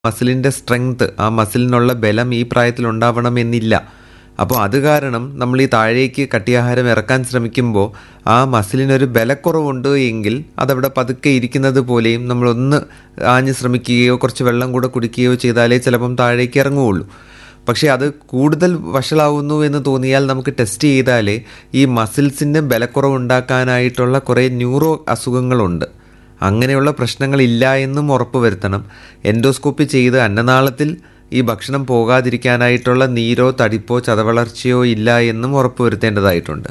മസിലിൻ്റെ strength ആ മസിലിനുള്ള ബലം ഈ പ്രായത്തിൽ ഉണ്ടാവണമെന്നില്ല അപ്പോൾ അത് കാരണം നമ്മൾ ഈ താഴേക്ക് കട്ടിയാഹാരം ഇറക്കാൻ ശ്രമിക്കുമ്പോൾ ആ മസിലിനൊരു ബലക്കുറവുണ്ട് എങ്കിൽ അതവിടെ പതുക്കെ ഇരിക്കുന്നത് പോലെയും നമ്മളൊന്ന് ആഞ്ഞ് ശ്രമിക്കുകയോ കുറച്ച് വെള്ളം കൂടെ കുടിക്കുകയോ ചെയ്താലേ ചിലപ്പം താഴേക്ക് ഇറങ്ങുകയുള്ളൂ പക്ഷേ അത് കൂടുതൽ വഷളാവുന്നു എന്ന് തോന്നിയാൽ നമുക്ക് ടെസ്റ്റ് ചെയ്താലേ ഈ മസിൽസിന് ബലക്കുറവുണ്ടാക്കാനായിട്ടുള്ള കുറേ ന്യൂറോ അസുഖങ്ങളുണ്ട് അങ്ങനെയുള്ള പ്രശ്നങ്ങളില്ല എന്നും ഉറപ്പുവരുത്തണം എൻഡോസ്കോപ്പി ചെയ്ത് അന്നനാളത്തിൽ ഈ ഭക്ഷണം പോകാതിരിക്കാനായിട്ടുള്ള നീരോ തടിപ്പോ ചതവളർച്ചയോ ഇല്ല എന്നും ഉറപ്പുവരുത്തേണ്ടതായിട്ടുണ്ട്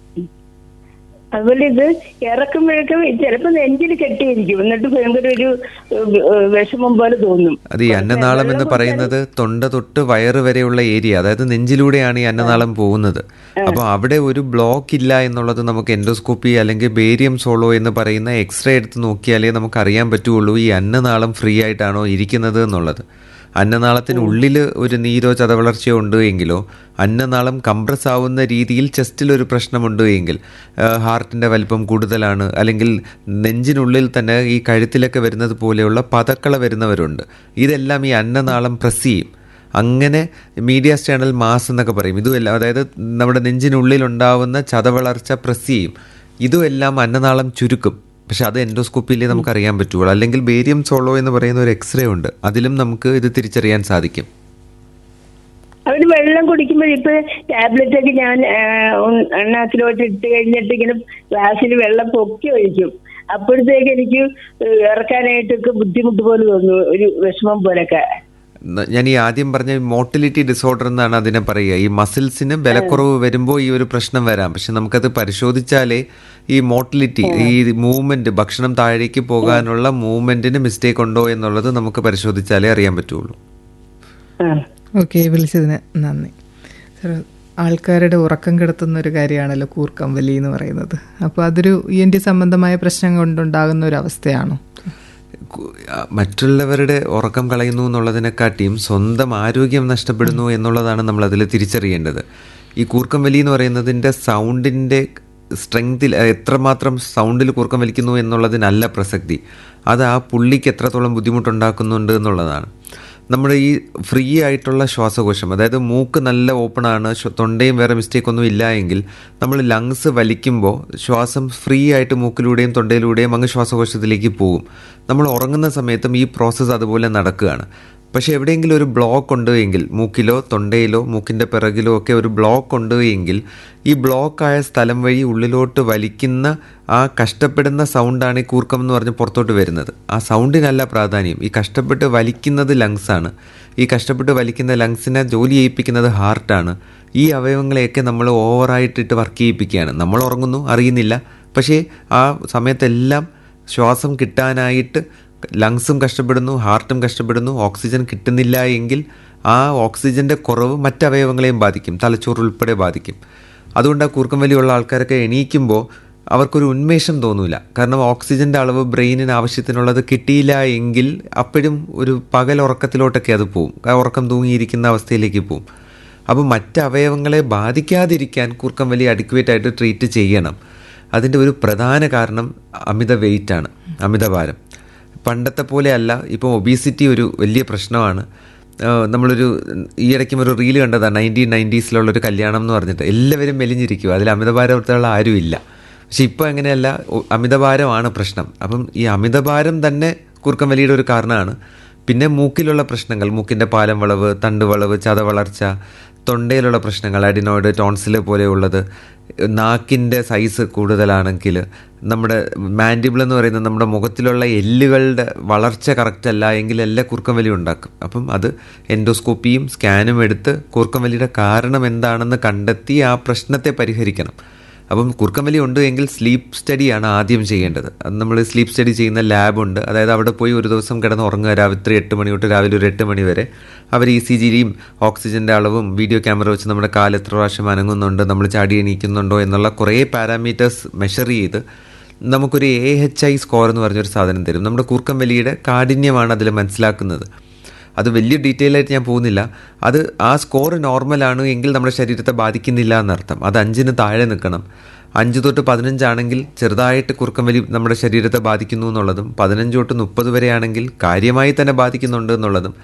അതുപോലെ ഇത് ഇറക്കുമ്പോഴൊക്കെ ചിലപ്പോൾ നെഞ്ചിൽ കെട്ടിയിരിക്കും എന്നിട്ട് ഭയങ്കര ഒരു ഏഹ്, ഏഹ്, വിഷമം പോലെ തോന്നും അത് ഈ അന്നനാളം എന്ന് പറയുന്നത് തൊണ്ട തൊട്ട് വയറ് വരെയുള്ള ഏരിയ അതായത് നെഞ്ചിലൂടെയാണ് ഈ അന്നനാളം പോകുന്നത് അപ്പോൾ അവിടെ ഒരു ബ്ലോക്ക് ഇല്ല എന്നുള്ളത് നമുക്ക് എൻഡോസ്കോപ്പി അല്ലെങ്കിൽ ബേരിയം സോളോ എന്ന് പറയുന്ന എക്സ്റേ എടുത്ത് നോക്കിയാലേ നമുക്ക് അറിയാൻ പറ്റുള്ളൂ ഈ അന്നനാളം ഫ്രീ ആയിട്ടാണോ ഇരിക്കുന്നത് എന്നുള്ളത് അന്നനാളത്തിനുള്ളിൽ ഒരു നീരോ ചതവളർച്ചയോ ഉണ്ട് എങ്കിലോ അന്നനാളം കംപ്രസ് ആവുന്ന രീതിയിൽ ചെസ്റ്റിൽ ഒരു പ്രശ്നമുണ്ട് എങ്കിൽ ഹാർട്ടിൻ്റെ വലിപ്പം കൂടുതലാണ് അല്ലെങ്കിൽ നെഞ്ചിനുള്ളിൽ തന്നെ ഈ കഴുത്തിലൊക്കെ വരുന്നത് പോലെയുള്ള പതക്കള വരുന്നവരുണ്ട് ഇതെല്ലാം ഈ അന്നനാളം പ്രസ് ചെയ്യും അങ്ങനെ മീഡിയ സ്റ്റേണൽ മാസ് എന്നൊക്കെ പറയും ഇതുമെല്ലാം അതായത് നമ്മുടെ നെഞ്ചിനുള്ളിൽ ഉണ്ടാവുന്ന ചതവളർച്ച പ്രസ് ചെയ്യും ഇതുമെല്ലാം അന്നനാളം ചുരുക്കും പക്ഷെ അത് എൻഡോസ്കോപ്പിയിലേ നമുക്ക് അറിയാൻ പറ്റുള്ളൂ അല്ലെങ്കിൽ ബേരിയം സോളോ എന്ന് പറയുന്ന ഒരു എക്സ്റേ ഉണ്ട് അതിലും നമുക്ക് ഇത് തിരിച്ചറിയാൻ സാധിക്കും അവര് വെള്ളം കുടിക്കുമ്പോൾ ഇപ്പൊ ടാബ്ലറ്റ് ഒക്കെ ഞാൻ എണ്ണാക്കിലോട്ട് ഇട്ട് കഴിഞ്ഞിട്ട് ഇങ്ങനെ ഗ്ലാസ്സിൽ വെള്ളം പൊക്കി ഒഴിക്കും അപ്പോഴത്തേക്ക് എനിക്ക് ഏഹ്, ഇറക്കാനായിട്ടൊക്കെ ബുദ്ധിമുട്ട് പോലെ തോന്നുന്നു ഒരു വിഷമം പോലൊക്കെ ന- ഞാൻ ഈ ആദ്യം പറഞ്ഞ മോട്ടിലിറ്റി ഡിസോർഡർ എന്നാണ് അതിനെ പറയുക ഈ മസിൽസിന് ബലക്കുറവ് വരുമ്പോൾ ഈ ഒരു പ്രശ്നം വരാം പക്ഷെ നമുക്കത് പരിശോധിച്ചാലേ ഈ മോട്ടിലിറ്റി ഈ മൂവ്മെന്റ് ഭക്ഷണം താഴേക്ക് പോകാനുള്ള മൂവ്മെന്റിന് മിസ്റ്റേക്ക് ഉണ്ടോ എന്നുള്ളത് നമുക്ക് പരിശോധിച്ചാലേ അറിയാൻ പറ്റുള്ളൂ ആ ഓക്കെ വിളിച്ചതിന് നന്ദി സാർ ആൾക്കാരുടെ ഉറക്കം കെടുത്തുന്ന ഒരു കാര്യമാണല്ലോ കൂർക്കം വലി എന്ന് പറയുന്നത് അപ്പോൾ അതൊരു ഇ എൻ ടി സംബന്ധമായ പ്രശ്നം കൊണ്ടുണ്ടാകുന്ന ഒരു അവസ്ഥയാണോ കു- ആ, മറ്റുള്ളവരുടെ ഉറക്കം കളയുന്നു എന്നുള്ളതിനെക്കാട്ടിയും സ്വന്തം ആരോഗ്യം നഷ്ടപ്പെടുന്നു എന്നുള്ളതാണ് നമ്മൾ അതിൽ തിരിച്ചറിയേണ്ടത് ഈ കൂർക്കം വലി എന്ന് പറയുന്നതിൻ്റെ സൗണ്ടിൻ്റെ സ്ട്രെങ്തിൽ എത്രമാത്രം സൗണ്ടിൽ കൂർക്കം വലിക്കുന്നു എന്നുള്ളതിനല്ല പ്രസക്തി അത് ആ പുള്ളിക്ക് എത്രത്തോളം ബുദ്ധിമുട്ടുണ്ടാക്കുന്നുണ്ട് എന്നുള്ളതാണ് നമ്മുടെ ഈ ഫ്രീ ആയിട്ടുള്ള ശ്വാസകോശം അതായത് മൂക്ക് നല്ല ഓപ്പൺ ആണ് ശ്വ- തൊണ്ടയും വേറെ മിസ്റ്റേക്ക് ഒന്നും ഇല്ല എങ്കിൽ നമ്മൾ ലങ്സ് വലിക്കുമ്പോൾ ശ്വാസം ഫ്രീ ആയിട്ട് മൂക്കിലൂടെയും തൊണ്ടയിലൂടെയും അങ്ങ് ശ്വാസകോശത്തിലേക്ക് പോകും നമ്മൾ ഉറങ്ങുന്ന സമയത്തും ഈ പ്രോസസ്സ് അതുപോലെ നടക്കുകയാണ് പക്ഷെ എവിടെയെങ്കിലും ഒരു ബ്ലോക്ക് ഉണ്ട് എങ്കിൽ മൂക്കിലോ തൊണ്ടയിലോ മൂക്കിൻ്റെ പിറകിലോ ഒക്കെ ഒരു ബ്ലോക്ക് ഉണ്ട് എങ്കിൽ ഈ ബ്ലോക്കായ സ്ഥലം വഴി ഉള്ളിലോട്ട് വലിക്കുന്ന ആ കഷ്ടപ്പെടുന്ന സൗണ്ടാണ് ഈ കൂർക്കം എന്ന് പറഞ്ഞ് പുറത്തോട്ട് വരുന്നത് ആ സൗണ്ടിനല്ല പ്രാധാന്യം ഈ കഷ്ടപ്പെട്ട് വലിക്കുന്നത് ലങ്സാണ് ഈ കഷ്ടപ്പെട്ട് വലിക്കുന്ന ലങ്സിനെ ജോലി ചെയ്യിപ്പിക്കുന്നത് ഹാർട്ടാണ് ഈ അവയവങ്ങളെയൊക്കെ നമ്മൾ ഓവറായിട്ടിട്ട് വർക്ക് ചെയ്യിപ്പിക്കുകയാണ് നമ്മൾ ഉറങ്ങുന്നു അറിയുന്നില്ല പക്ഷേ ആ സമയത്തെല്ലാം ശ്വാസം കിട്ടാനായിട്ട് ലങ്സും കഷ്ടപ്പെടുന്നു ഹാർട്ടും കഷ്ടപ്പെടുന്നു ഓക്സിജൻ കിട്ടുന്നില്ല എങ്കിൽ ആ ഓക്സിജൻ്റെ കുറവ് മറ്റവയവങ്ങളെയും ബാധിക്കും തലച്ചോറ് ഉൾപ്പെടെ ബാധിക്കും അതുകൊണ്ട് ആ കൂർക്കം വലിയുള്ള ആൾക്കാരൊക്കെ എണീക്കുമ്പോൾ അവർക്കൊരു ഉന്മേഷം തോന്നൂല കാരണം ഓക്സിജൻ്റെ അളവ് ബ്രെയിനിന് ആവശ്യത്തിനുള്ളത് കിട്ടിയില്ല എങ്കിൽ അപ്പോഴും ഒരു പകൽ ഉറക്കത്തിലോട്ടൊക്കെ അത് പോവും ആ ഉറക്കം തൂങ്ങിയിരിക്കുന്ന അവസ്ഥയിലേക്ക് പോവും അപ്പോൾ മറ്റ് അവയവങ്ങളെ ബാധിക്കാതിരിക്കാൻ കൂർക്കം വലി അഡിക്വേറ്റ് ആയിട്ട് ട്രീറ്റ് ചെയ്യണം അതിൻ്റെ ഒരു പ്രധാന കാരണം അമിത വെയിറ്റാണ് അമിതഭാരം പണ്ടത്തെ പോലെയല്ല ഇപ്പോൾ ഒബീസിറ്റി ഒരു വലിയ പ്രശ്നമാണ് ആ, നമ്മളൊരു ഈയിടയ്ക്കും ഒരു റീല് കണ്ടതാണ് നയൻറ്റീൻ നയൻറ്റീസിലുള്ള ഒരു കല്യാണം എന്ന് പറഞ്ഞിട്ട് എല്ലാവരും മെലിഞ്ഞിരിക്കുക അതിൽ അമിതഭാരമുള്ള ആരുമില്ല പക്ഷെ ഇപ്പോൾ അങ്ങനെയല്ല ഒ- അമിതഭാരമാണ് പ്രശ്നം അപ്പം ഈ അമിതഭാരം തന്നെ കൂർക്കം വലിയുടെ ഒരു കാരണമാണ് പിന്നെ മൂക്കിലുള്ള പ്രശ്നങ്ങൾ മൂക്കിൻ്റെ പാലം വളവ് തണ്ട് വളവ് ചതവളർച്ച തൊണ്ടയിലുള്ള പ്രശ്നങ്ങൾ അഡിനോയിഡ് ടോൺസിൽ പോലെയുള്ളത് നാക്കിൻ്റെ സൈസ് കൂടുതലാണെങ്കിൽ നമ്മുടെ മാൻഡിബിൾ എന്ന് പറയുന്നത് നമ്മുടെ മുഖത്തിലുള്ള എല്ലുകളുടെ വളർച്ച കറക്റ്റ് അല്ല എങ്കിൽ എല്ലാം കുറുക്കം വലി ഉണ്ടാക്കും അപ്പം അത് എൻഡോസ്കോപ്പിയും സ്കാനും എടുത്ത് കുറുക്കം വലിയുടെ കാരണം എന്താണെന്ന് കണ്ടെത്തി ആ പ്രശ്നത്തെ പരിഹരിക്കണം അപ്പം കുറുക്കമ്പലി ഉണ്ട് എങ്കിൽ സ്ലീപ്പ് സ്റ്റഡിയാണ് ആദ്യം ചെയ്യേണ്ടത് അത് നമ്മൾ സ്ലീപ്പ് സ്റ്റഡി ചെയ്യുന്ന ലാബുണ്ട് അതായത് അവിടെ പോയി ഒരു ദിവസം കിടന്ന് ഉറങ്ങുക രാവിലെ എട്ട് മണി തൊട്ട് രാവിലെ ഒരു എട്ട് മണി വരെ അവർ ഇ സി ജിയും ഓക്സിജൻ്റെ അളവും വീഡിയോ ക്യാമറ വെച്ച് നമ്മുടെ കാല് എത്ര പ്രാവശ്യം അനങ്ങുന്നുണ്ട് നമ്മൾ ചാടി എണീക്കുന്നുണ്ടോ എന്നുള്ള കുറേ പാരാമീറ്റേഴ്സ് മെഷർ ചെയ്ത് നമുക്കൊരു എ എച്ച് ഐ സ്കോർ എന്ന് പറഞ്ഞൊരു സാധനം തരും നമ്മുടെ കൂർക്കം വലിയുടെ കാഠിന്യമാണ് അതിൽ മനസ്സിലാക്കുന്നത് അത് വലിയ ഡീറ്റെയിൽ ആയിട്ട് ഞാൻ പോകുന്നില്ല അത് ആ സ്കോർ നോർമലാണ് എങ്കിൽ നമ്മുടെ ശരീരത്തെ ബാധിക്കുന്നില്ല എന്നർത്ഥം അത് അഞ്ചിന് താഴെ നിൽക്കണം അഞ്ച് തൊട്ട് പതിനഞ്ചാണെങ്കിൽ ചെറുതായിട്ട് കുറുക്കം വലി നമ്മുടെ ശരീരത്തെ ബാധിക്കുന്നു എന്നുള്ളതും പതിനഞ്ച് തൊട്ട് മുപ്പത് വരെയാണെങ്കിൽ കാര്യമായി തന്നെ ബാധിക്കുന്നുണ്ട് എന്നുള്ളതും